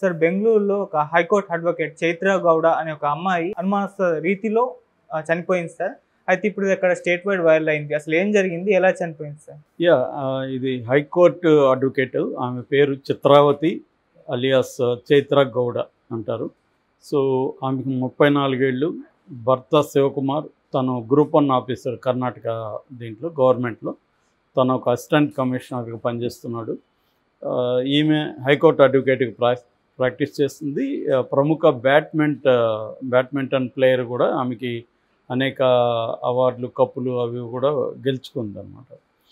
sir బెంగళూరులో ఒక high court advocate Chaitra Gowda అనే ఒక అమ్మాయి అనుమానాస్పద రీతిలో ఆ, చనిపోయింది సార్ అయితే ఇప్పుడు ఇది అక్కడ స్టేట్ వైడ్ వైరల్ అయింది అసలు ఏం జరిగింది ఎలా చనిపోయింది సార్ యా ఆ, ఇది హైకోర్టు అడ్వకేట్ ఆమె పేరు చిత్రావతి అలియాస్ చైత్ర గౌడ అంటారు సో ఆమెకు ముప్పై నాలుగేళ్ళు భర్త శివకుమార్ తను గ్రూప్ వన్ ఆఫీసర్ కర్ణాటక దీంట్లో గవర్నమెంట్లో తను ఒక అసిస్టెంట్ కమిషనర్గా పనిచేస్తున్నాడు ఆ, ఈమె హైకోర్టు అడ్వకేట్కి ప్రా ప్రాక్టీస్ చేస్తుంది ఆ, ప్రముఖ బ్యాడ్మింట బ్యాడ్మింటన్ ప్లేయర్ కూడా ఆమెకి అనేక అవార్డులు కప్పులు అవి కూడా గెలుచుకుంది అనమాట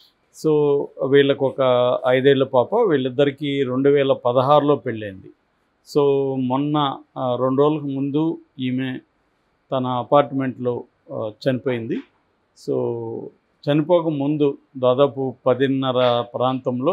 సో వీళ్ళకు ఒక ఐదేళ్ల పాప వీళ్ళిద్దరికీ రెండు వేల పదహారులో పెళ్ళైంది సో మొన్న ఆ, రెండు రోజులకు ముందు ఈమె తన అపార్ట్మెంట్లో ఆ, చనిపోయింది సో చనిపోక ముందు దాదాపు పదిన్నర ప్రాంతంలో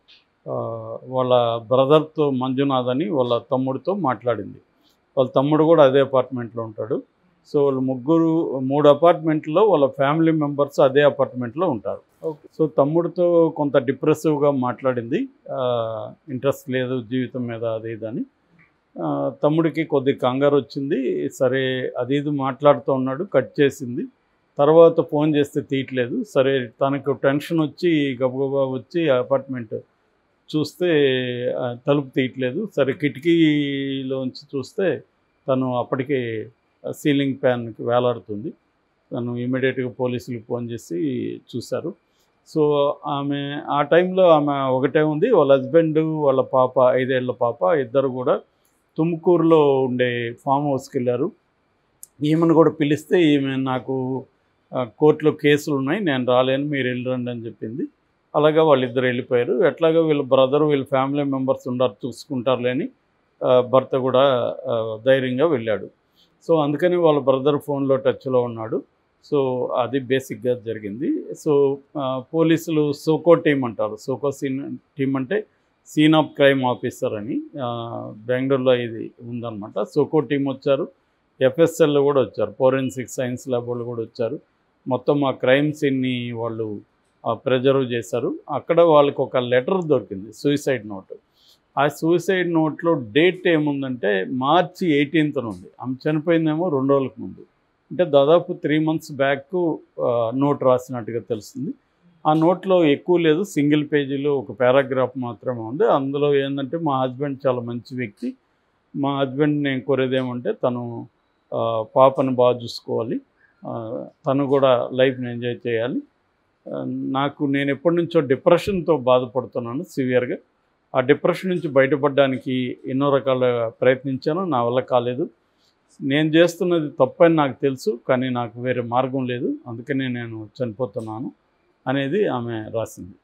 ఆ, వాళ్ళ బ్రదర్తో మంజునాథ్ అని వాళ్ళ తమ్ముడితో మాట్లాడింది వాళ్ళ తమ్ముడు కూడా అదే అపార్ట్మెంట్లో ఉంటాడు సో వాళ్ళు ముగ్గురు మూడు అపార్ట్మెంట్లో వాళ్ళ ఫ్యామిలీ మెంబర్స్ అదే అపార్ట్మెంట్లో ఉంటారు ఓకే సో తమ్ముడితో కొంత డిప్రెసివ్గా మాట్లాడింది ఇంట్రెస్ట్ లేదు జీవితం మీద అది ఇది అని ఆ, తమ్ముడికి కొద్ది కంగారు వచ్చింది సరే అది ఇది మాట్లాడుతూ ఉన్నాడు కట్ చేసింది తర్వాత ఫోన్ చేస్తే తీయట్లేదు సరే తనకు టెన్షన్ వచ్చి గబగబా వచ్చి అపార్ట్మెంట్ చూస్తే ఆ, తలుపు తీయట్లేదు సరే కిటికీలోంచి చూస్తే తను అప్పటికే సీలింగ్ ఫ్యాన్కి వేలాడుతుంది తను ఇమీడియట్గా పోలీసులకు ఫోన్ చేసి చూశారు సో ఆమె ఆ టైంలో ఆమె ఒకటే ఉంది వాళ్ళ హస్బెండ్ వాళ్ళ పాప ఐదేళ్ల పాప ఇద్దరు కూడా తుమ్కూరులో ఉండే ఫామ్ హౌస్కి వెళ్ళారు ఈమెను కూడా పిలిస్తే ఈమె నాకు ఆ, కోర్టులో కేసులు ఉన్నాయి నేను రాలేను మీరు వెళ్ళరండి అని చెప్పింది అలాగా వాళ్ళిద్దరు వెళ్ళిపోయారు ఎట్లాగో వీళ్ళ బ్రదర్ వీళ్ళ ఫ్యామిలీ మెంబర్స్ ఉండారు చూసుకుంటారులే అని ఆ, భర్త కూడా ఆ, ధైర్యంగా వెళ్ళాడు సో అందుకని వాళ్ళ బ్రదర్ ఫోన్లో టచ్లో ఉన్నాడు సో అది బేసిక్గా జరిగింది సో ఆ, పోలీసులు సోకో టీం అంటారు సోకో సీన్ టీం అంటే సీన్ ఆఫ్ క్రైమ్ ఆఫీసర్ అని ఆ, బెంగళూరులో ఇది ఉందన్నమాట సోకో టీం వచ్చారు ఎఫ్ఎస్ఎల్ కూడా వచ్చారు ఫోరెన్సిక్ సైన్స్ ల్యాబ్ వాళ్ళు కూడా వచ్చారు మొత్తం ఆ క్రైమ్ సీన్ని వాళ్ళు ప్రిజర్వ్ చేశారు అక్కడ వాళ్ళకి ఒక లెటర్ దొరికింది సూసైడ్ నోట్ ఆ సూసైడ్ నోట్లో డేట్ ఏముందంటే మార్చి ఎయిటీన్త్ ఉంది ఆమె చనిపోయిందేమో రెండు రోజులకు ముందు అంటే దాదాపు త్రీ మంత్స్ బ్యాక్ నోట్ రాసినట్టుగా తెలుస్తుంది ఆ నోట్లో ఎక్కువ లేదు సింగిల్ పేజీలో ఒక పారాగ్రాఫ్ మాత్రమే ఉంది అందులో ఏంటంటే మా హస్బెండ్ చాలా మంచి వ్యక్తి మా హస్బెండ్ నేను కోరేది ఏమంటే తను ఆ, పాపను బాగా చూసుకోవాలి ఆ, తను కూడా లైఫ్ని ఎంజాయ్ చేయాలి ఆ, నాకు నేను ఎప్పటి నుంచో డిప్రెషన్తో బాధపడుతున్నాను సివియర్గా ఆ డిప్రెషన్ నుంచి బయటపడడానికి ఎన్నో రకాల ప్రయత్నించాను నా వల్ల కాలేదు నేను చేస్తున్నది తప్పని నాకు తెలుసు కానీ నాకు వేరే మార్గం లేదు అందుకనే నేను చనిపోతున్నాను అనేది ఆమె రాసింది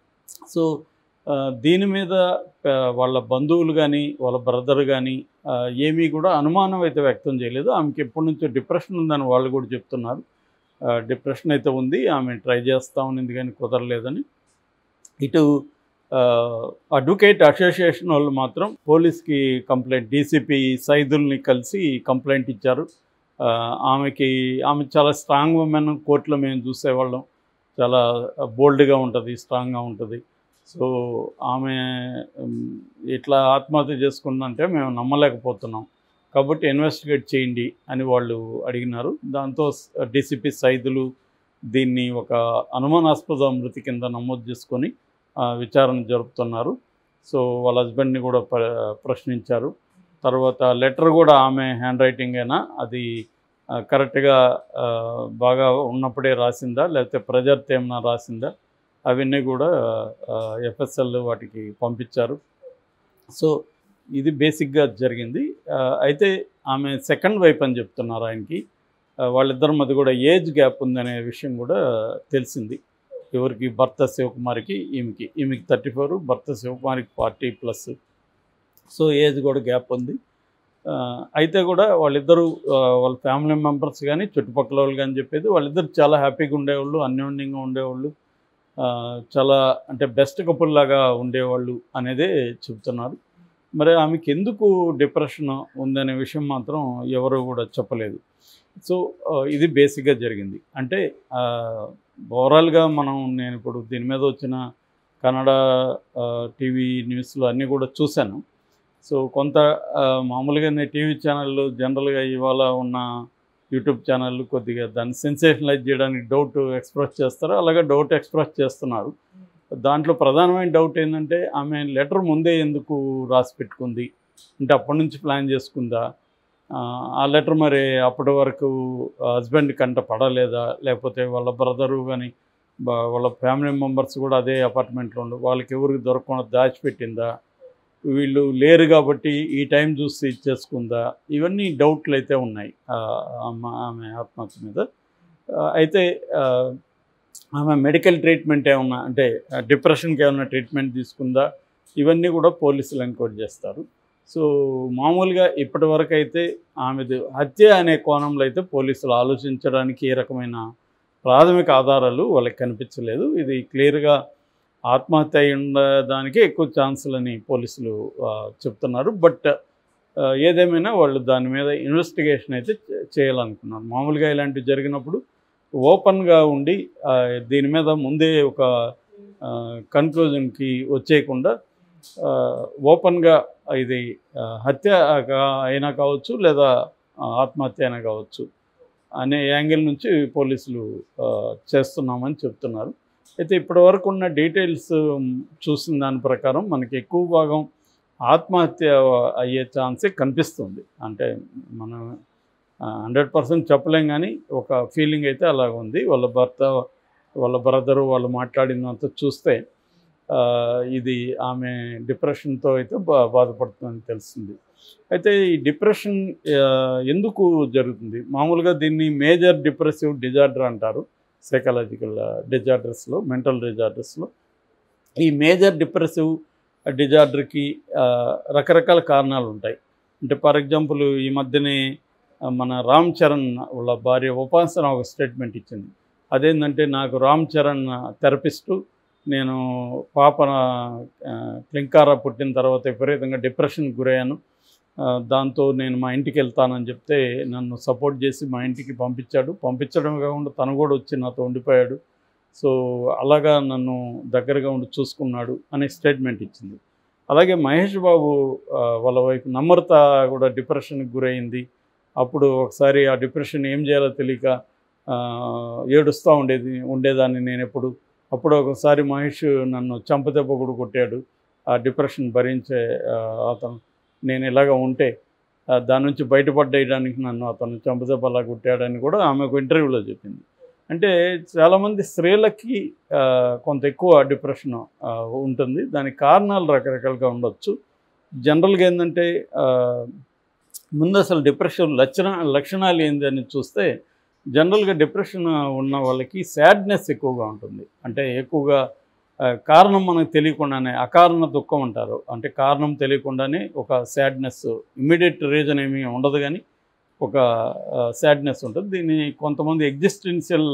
సో ఆ, దీని మీద ఆ, వాళ్ళ బంధువులు కానీ వాళ్ళ బ్రదర్ కానీ ఏమీ కూడా అనుమానం అయితే వ్యక్తం చేయలేదు ఆమెకి ఎప్పటి నుంచో డిప్రెషన్ ఉందని వాళ్ళు కూడా చెప్తున్నారు ఆ, డిప్రెషన్ అయితే ఉంది ఆమె ట్రై చేస్తా ఉన్నది కానీ కుదరలేదని ఇటు ఆ, అడ్వకేట్ అసోసియేషన్ వాళ్ళు మాత్రం పోలీస్కి కంప్లైంట్ డీసీపీ సైదుల్ని కలిసి కంప్లైంట్ ఇచ్చారు ఆ, ఆమెకి ఆమె చాలా స్ట్రాంగ్ ఉమెన్ కోర్టులో మేము చూసేవాళ్ళం చాలా బోల్డ్గా ఉంటుంది స్ట్రాంగ్గా ఉంటుంది సో ఆమె ఉమ్, ఇట్లా ఆత్మహత్య చేసుకుందంటే మేము నమ్మలేకపోతున్నాం కాబట్టి ఇన్వెస్టిగేట్ చేయండి అని వాళ్ళు అడిగినారు దాంతో డీసీపీ సైదులు దీన్ని ఒక అనుమానాస్పద మృతి కింద నమోదు చేసుకొని ఆ, విచారణ జరుపుతున్నారు సో వాళ్ళ హస్బెండ్ని కూడా ప్ర- ప్రశ్నించారు తర్వాత లెటర్ కూడా ఆమె హ్యాండ్ రైటింగ్ అయినా అది ఆ, కరెక్ట్గా ఆ, బాగా ఉన్నప్పుడే రాసిందా లేకపోతే ప్రజర్తో ఏమైనా రాసిందా అవన్నీ కూడా ఎఫ్ఎస్ఎల్ వాటికి పంపించారు సో ఇది బేసిక్గా జరిగింది ఆ, అయితే ఆమె సెకండ్ వైఫ్ అని చెప్తున్నారు ఆయనకి ఆ, వాళ్ళిద్దరి మధ్య కూడా ఏజ్ గ్యాప్ ఉందనే విషయం కూడా తెలిసింది ఎవరికి భర్త శివకుమార్కి ఈమెకి ఈమెకి థర్టీ ఫోర్ భర్త శివకుమార్కి ఫార్టీ ప్లస్ సో ఏజ్ కూడా గ్యాప్ ఉంది ఆ, అయితే కూడా వాళ్ళిద్దరూ ఆ, వాళ్ళ ఫ్యామిలీ మెంబర్స్ కానీ చుట్టుపక్కల వాళ్ళు కానీ చెప్పేది వాళ్ళిద్దరు చాలా హ్యాపీగా ఉండేవాళ్ళు అన్యోన్యంగా ఉండేవాళ్ళు ఆ, చాలా అంటే బెస్ట్ కపుల్ లాగా ఉండేవాళ్ళు అనేదే చెబుతున్నారు మరి ఆమెకి ఎందుకు డిప్రెషన్ ఉందనే విషయం మాత్రం ఎవరు కూడా చెప్పలేదు సో ఆ, ఇది బేసిక్గా జరిగింది అంటే ఓవరాల్గా మనం నేను ఇప్పుడు దీని మీద వచ్చిన కన్నడ టీవీ న్యూస్లో అన్నీ కూడా చూశాను సో కొంత ఆ, మామూలుగానే టీవీ ఛానళ్ళు జనరల్గా ఇవాళ ఉన్న యూట్యూబ్ ఛానళ్ళు కొద్దిగా దాన్ని సెన్సేషనలైజ్ చేయడానికి డౌట్ ఎక్స్ప్రెస్ చేస్తారు అలాగే డౌట్ ఎక్స్ప్రెస్ చేస్తున్నారు దాంట్లో ప్రధానమైన డౌట్ ఏంటంటే ఆమె లెటర్ ముందే ఎందుకు రాసి పెట్టుకుంది అంటే అప్పటి నుంచి ప్లాన్ చేసుకుందా ఆ, ఆ లెటర్ మరి అప్పటి వరకు హస్బెండ్ కంట పడలేదా లేకపోతే వాళ్ళ బ్రదరు కానీ వాళ్ళ ఫ్యామిలీ మెంబర్స్ కూడా అదే అపార్ట్మెంట్లో ఉండు వాళ్ళకి ఎవరికి దొరకకుండా దాచిపెట్టిందా వీళ్ళు లేరు కాబట్టి ఈ టైం చూసి ఇచ్చేసుకుందా ఇవన్నీ డౌట్లు అయితే ఉన్నాయి ఆ, అమ్మ ఆమె ఆత్మహత్య మీద ఆ, అయితే ఆ, ఆమె మెడికల్ ట్రీట్మెంట్ ఏమన్నా అంటే డిప్రెషన్కి ఏమన్నా ట్రీట్మెంట్ తీసుకుందా ఇవన్నీ కూడా పోలీసులు ఎంక్వైరీ చేస్తారు సో మామూలుగా ఇప్పటి వరకు అయితే ఆమెది హత్య అనే కోణంలో అయితే పోలీసులు ఆలోచించడానికి ఏ రకమైన ప్రాథమిక ఆధారాలు వాళ్ళకి కనిపించలేదు ఇది క్లియర్గా ఆత్మహత్య అయి ఉండడానికి ఎక్కువ ఛాన్సులని పోలీసులు ఆ, చెప్తున్నారు బట్ ఆ, ఏదేమైనా వాళ్ళు దాని మీద ఇన్వెస్టిగేషన్ అయితే చే- చేయాలనుకున్నారు మామూలుగా ఇలాంటివి జరిగినప్పుడు ఓపెన్గా ఉండి ఆ, దీని మీద ముందే ఒక కన్క్లూజన్కి వచ్చేయకుండా ఆ, ఓపెన్గా ఇది ఆ, హత్య కా- అయినా కావచ్చు లేదా ఆ, ఆత్మహత్య అయినా కావచ్చు అనే యాంగిల్ నుంచి పోలీసులు ఆ, చేస్తున్నామని చెప్తున్నారు అయితే ఇప్పటివరకు ఉన్న డీటెయిల్స్ చూసిన దాని ప్రకారం మనకి ఎక్కువ భాగం ఆత్మహత్య అయ్యే ఛాన్సే కనిపిస్తుంది అంటే మనం హండ్రెడ్ పర్సెంట్ చెప్పలేం కానీ ఒక ఫీలింగ్ అయితే అలాగ ఉంది వాళ్ళ భర్త వాళ్ళ బ్రదరు వాళ్ళు మాట్లాడినంత చూస్తే ఆ, ఇది ఆమె డిప్రెషన్తో అయితే బా బాధపడుతుందని తెలిసింది అయితే ఈ డిప్రెషన్ ఆ, ఎందుకు జరుగుతుంది మామూలుగా దీన్ని మేజర్ డిప్రెసివ్ డిజార్డర్ అంటారు సైకలాజికల్ డిజార్డర్స్లో మెంటల్ డిజార్డర్స్లో ఈ మేజర్ డిప్రెసివ్ డిజార్డర్కి రకరకాల కారణాలు ఉంటాయి అంటే ఫర్ ఎగ్జాంపుల్ ఈ మధ్యనే ఆ, మన రామ్ చరణ్ వాళ్ళ భార్య ఉపాసన ఒక స్టేట్మెంట్ ఇచ్చింది అదేంటంటే నాకు రామ్ చరణ్ థెరపిస్టు నేను పాప ఆ, క్లింకారా పుట్టిన తర్వాత విపరీతంగా డిప్రెషన్కి గురయ్యాను ఆ, దాంతో నేను మా ఇంటికి వెళ్తానని చెప్తే నన్ను సపోర్ట్ చేసి మా ఇంటికి పంపించాడు పంపించడం కాకుండా తను కూడా వచ్చి నాతో ఉండిపోయాడు సో అలాగా నన్ను దగ్గరగా ఉండి చూసుకున్నాడు అనే స్టేట్మెంట్ ఇచ్చింది అలాగే మహేష్ బాబు ఆ, వాళ్ళ వైపు నమ్రత కూడా డిప్రెషన్కి గురైంది అప్పుడు ఒకసారి ఆ డిప్రెషన్ ఏం చేయాలో తెలియక ఆ, ఏడుస్తూ ఉండేది ఉండేదాన్ని నేను ఎప్పుడు అప్పుడు ఒకసారి మహేష్ నన్ను చంపదెబ్బ కూడా కొట్టాడు ఆ డిప్రెషన్ భరించే ఆ, అతను నేను ఇలాగ ఉంటే ఆ, దాని నుంచి బయటపడేయడానికి నన్ను అతను చంపదెబ్బలా కొట్టాడని కూడా ఆమె ఒక ఇంటర్వ్యూలో చెప్పింది అంటే చాలామంది స్త్రీలకి ఆ, కొంత ఎక్కువ డిప్రెషన్ ఆ, ఉంటుంది దానికి కారణాలు రకరకాలుగా ఉండొచ్చు జనరల్గా ఏంటంటే ఆ, ముందు అసలు డిప్రెషన్ లక్షణ లక్షణాలు ఏంది అని చూస్తే జనరల్గా డిప్రెషన్ ఉన్న వాళ్ళకి సాడ్నెస్ ఎక్కువగా ఉంటుంది అంటే ఎక్కువగా ఆ, కారణం మనకు తెలియకుండానే అకారణ దుఃఖం అంటారు అంటే కారణం తెలియకుండానే ఒక సాడ్నెస్ ఇమ్మీడియట్ రీజన్ ఏమీ ఉండదు కానీ ఒక సాడ్నెస్ ఉంటుంది దీన్ని కొంతమంది ఎగ్జిస్టెన్షియల్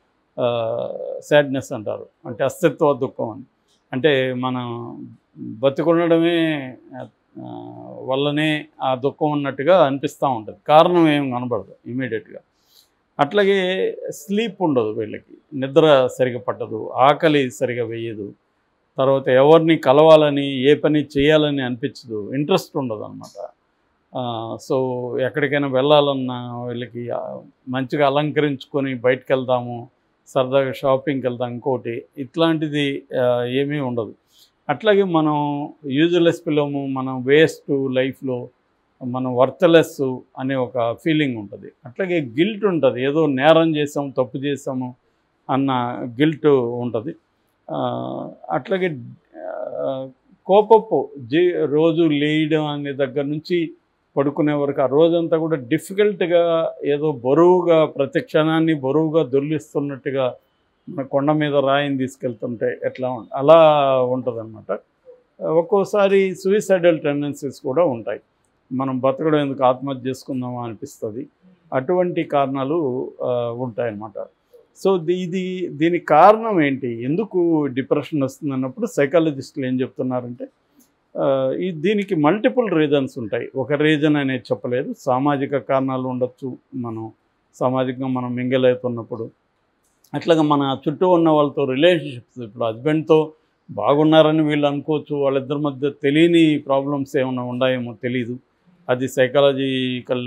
సాడ్నెస్ అంటారు అంటే అస్తిత్వ దుఃఖం అని అంటే మనం బతికుండడమే ఆ, వల్లనే ఆ దుఃఖం ఉన్నట్టుగా అనిపిస్తూ ఉంటుంది కారణం ఏం కనబడదు ఇమీడియట్గా అట్లాగే స్లీప్ ఉండదు వీళ్ళకి నిద్ర సరిగా పట్టదు ఆకలి సరిగా వేయదు తర్వాత ఎవరిని కలవాలని ఏ పని చేయాలని అనిపించదు ఇంట్రెస్ట్ ఉండదు అనమాట సో ఎక్కడికైనా వెళ్ళాలన్నా వీళ్ళకి ఆ, మంచిగా అలంకరించుకొని బయటకు వెళ్దాము సరదాగా షాపింగ్కి వెళ్దాం ఇంకోటి ఇట్లాంటిది ఆ, ఏమీ ఉండదు అట్లాగే మనం యూజ్లెస్ పిల్లము మనం వేస్ట్ లైఫ్లో మనం వర్త్లెస్ అనే ఒక ఫీలింగ్ ఉంటుంది అట్లాగే గిల్ట్ ఉంటుంది ఏదో నేరం చేసాము తప్పు చేసాము అన్న గిల్ట్ ఉంటుంది ఆ, అట్లాగే ఆ, కోపపు జీ రోజు లేయడం అనే దగ్గర నుంచి పడుకునే వరకు ఆ రోజంతా కూడా డిఫికల్ట్గా ఏదో బరువుగా ప్రతి క్షణాన్ని బరువుగా దొర్లిస్తున్నట్టుగా మన కొండ మీద రాయిని తీసుకెళ్తుంటే ఎట్లా ఉం అలా ఉంటుంది ఒక్కోసారి సూయిసైడల్ టెండెన్సీస్ కూడా ఉంటాయి మనం బతకడం ఎందుకు ఆత్మహత్య చేసుకుందామా అనిపిస్తుంది అటువంటి కారణాలు ఆ, ఉంటాయన్నమాట సో ది- ఇది దీనికి కారణం ఏంటి ఎందుకు డిప్రెషన్ వస్తుంది అన్నప్పుడు సైకాలజిస్టులు ఏం చెప్తున్నారంటే ఆ, ఈ దీనికి మల్టిపుల్ రీజన్స్ ఉంటాయి ఒక రీజన్ అనేది చెప్పలేదు సామాజిక కారణాలు ఉండొచ్చు మనం సామాజికంగా మనం మింగిల్ అవుతున్నప్పుడు అట్లాగా మన చుట్టూ ఉన్న వాళ్ళతో రిలేషన్షిప్స్ ఇప్పుడు హస్బెండ్తో బాగున్నారని వీళ్ళు అనుకోవచ్చు వాళ్ళిద్దరి మధ్య తెలియని ప్రాబ్లమ్స్ ఏమైనా ఉన్నాయేమో తెలియదు అది సైకాలజికల్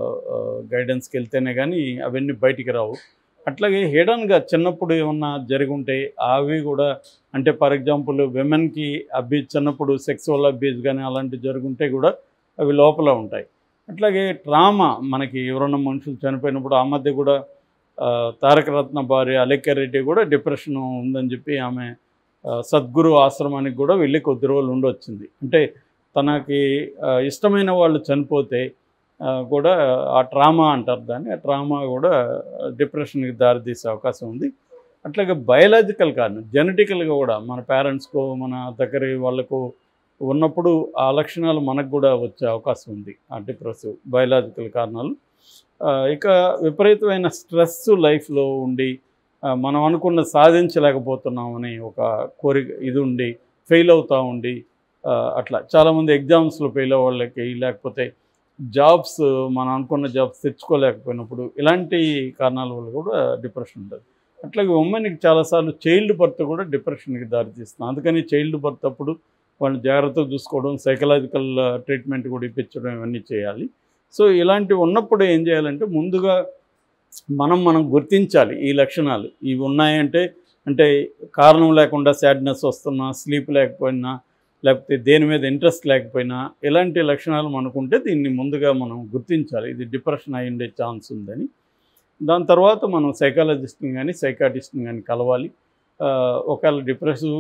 గైడెన్స్కి వెళ్తేనే కానీ అవన్నీ బయటికి రావు అట్లాగే హిడన్గా చిన్నప్పుడు ఏమన్నా జరిగి ఉంటే అవి కూడా అంటే ఫర్ ఎగ్జాంపుల్ విమెన్కి అబ్యూజ్ చిన్నప్పుడు సెక్సువల్ అబ్యూజ్ కానీ అలాంటివి జరుగుంటే కూడా అవి లోపల ఉంటాయి అట్లాగే ట్రామా మనకి ఎవరన్నా మనుషులు చనిపోయినప్పుడు ఆ మధ్య కూడా ఆ, తారక రత్న భార్య అలేఖ్య రెడ్డి కూడా డిప్రెషన్ ఉందని చెప్పి ఆమె ఆ, సద్గురు ఆశ్రమానికి కూడా వెళ్ళి కొద్ది రోజులు ఉండొచ్చింది అంటే తనకి ఆ, ఇష్టమైన వాళ్ళు చనిపోతే ఆ, కూడా ఆ ట్రామా అంటారు దాన్ని ఆ ట్రామా కూడా డిప్రెషన్కి దారితీసే అవకాశం ఉంది అట్లాగే బయలాజికల్ కారణం జెనెటికల్గా కూడా మన పేరెంట్స్కో మన దగ్గర వాళ్ళకు ఉన్నప్పుడు ఆ లక్షణాలు మనకు కూడా వచ్చే అవకాశం ఉంది ఆ డిప్రెసివ్ బయలాజికల్ కారణాలు ఆ, ఇక విపరీతమైన స్ట్రెస్ లైఫ్లో ఉండి ఆ, మనం అనుకున్న సాధించలేకపోతున్నామని ఒక కోరిక ఇది ఉండి ఫెయిల్ అవుతూ ఉండి ఆ, అట్లా చాలామంది ఎగ్జామ్స్లో ఫెయిల్ అవ్వ వాళ్ళకి లేకపోతే జాబ్స్ మనం అనుకున్న జాబ్స్ తెచ్చుకోలేకపోయినప్పుడు ఇలాంటి కారణాల వల్ల కూడా డిప్రెషన్ ఉంటుంది అట్లాగే ఉమెన్కి చాలాసార్లు చైల్డ్ బర్త్ కూడా డిప్రెషన్కి దారితీస్తుంది అందుకని చైల్డ్ బర్త్ అప్పుడు వాళ్ళని జాగ్రత్తగా చూసుకోవడం సైకలాజికల్ ట్రీట్మెంట్ కూడా ఇప్పించడం ఇవన్నీ చేయాలి సో ఇలాంటివి ఉన్నప్పుడు ఏం చేయాలంటే ముందుగా మనం మనం గుర్తించాలి ఈ లక్షణాలు ఇవి ఉన్నాయంటే అంటే కారణం లేకుండా సాడ్నెస్ వస్తున్నా స్లీప్ లేకపోయినా లేకపోతే దేని మీద ఇంట్రెస్ట్ లేకపోయినా ఇలాంటి లక్షణాలు మనకుంటే దీన్ని ముందుగా మనం గుర్తించాలి ఇది డిప్రెషన్ అయి ఉండే ఛాన్స్ ఉందని దాని తర్వాత మనం సైకాలజిస్ట్ని కానీ సైకాటిస్ట్ని కానీ కలవాలి ఆ, ఒకవేళ డిప్రెసివ్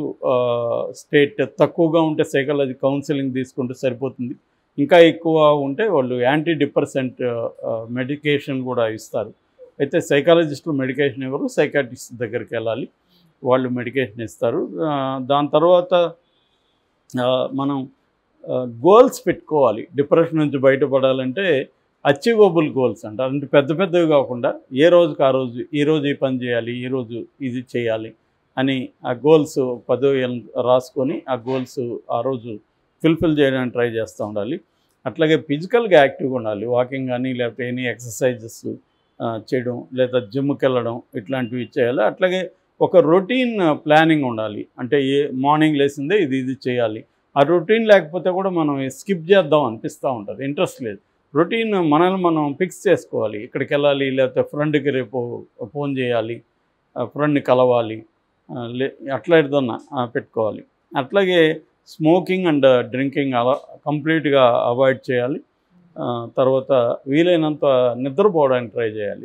స్టేట్ తక్కువగా ఉంటే సైకాలజీ కౌన్సిలింగ్ తీసుకుంటే సరిపోతుంది ఇంకా ఎక్కువ ఉంటే వాళ్ళు యాంటీ డిప్రెసెంట్ మెడికేషన్ కూడా ఇస్తారు అయితే సైకాలజిస్టులు మెడికేషన్ ఇవ్వరు సైకాటిస్ట్ దగ్గరికి వెళ్ళాలి వాళ్ళు మెడికేషన్ ఇస్తారు ఆ, దాని తర్వాత ఆ, మనం గోల్స్ పెట్టుకోవాలి డిప్రెషన్ నుంచి బయటపడాలంటే అచీవబుల్ గోల్స్ అంటారు అంటే పెద్ద పెద్దవి కాకుండా ఏ రోజుకి ఆ రోజు ఈ రోజు ఈ పని చేయాలి ఈ రోజు ఇది చేయాలి అని ఆ గోల్స్ పదో రాసుకొని ఆ గోల్స్ ఆ రోజు ఫుల్ఫిల్ చేయడానికి ట్రై చేస్తూ ఉండాలి అట్లాగే ఫిజికల్గా యాక్టివ్గా ఉండాలి వాకింగ్ కానీ లేకపోతే ఎనీ ఎక్సర్సైజెస్ చేయడం లేదా జిమ్కి వెళ్ళడం ఇట్లాంటివి చేయాలి అట్లాగే ఒక రొటీన్ ప్లానింగ్ ఉండాలి అంటే ఏ మార్నింగ్ లేసిందే ఇది ఇది చేయాలి ఆ రొటీన్ లేకపోతే కూడా మనం స్కిప్ చేద్దాం అనిపిస్తూ ఉంటుంది ఇంట్రెస్ట్ లేదు రొటీన్ మనల్ని మనం ఫిక్స్ చేసుకోవాలి ఇక్కడికి వెళ్ళాలి లేకపోతే ఫ్రెండ్కి రేపు ఫోన్ చేయాలి ఫ్రెండ్ని కలవాలి ఆ, లే అట్లా ఏదన్నా ఆ, పెట్టుకోవాలి అట్లాగే స్మోకింగ్ అండ్ డ్రింకింగ్ అలా కంప్లీట్గా అవాయిడ్ చేయాలి ఆ, తర్వాత వీలైనంత నిద్రపోవడానికి ట్రై చేయాలి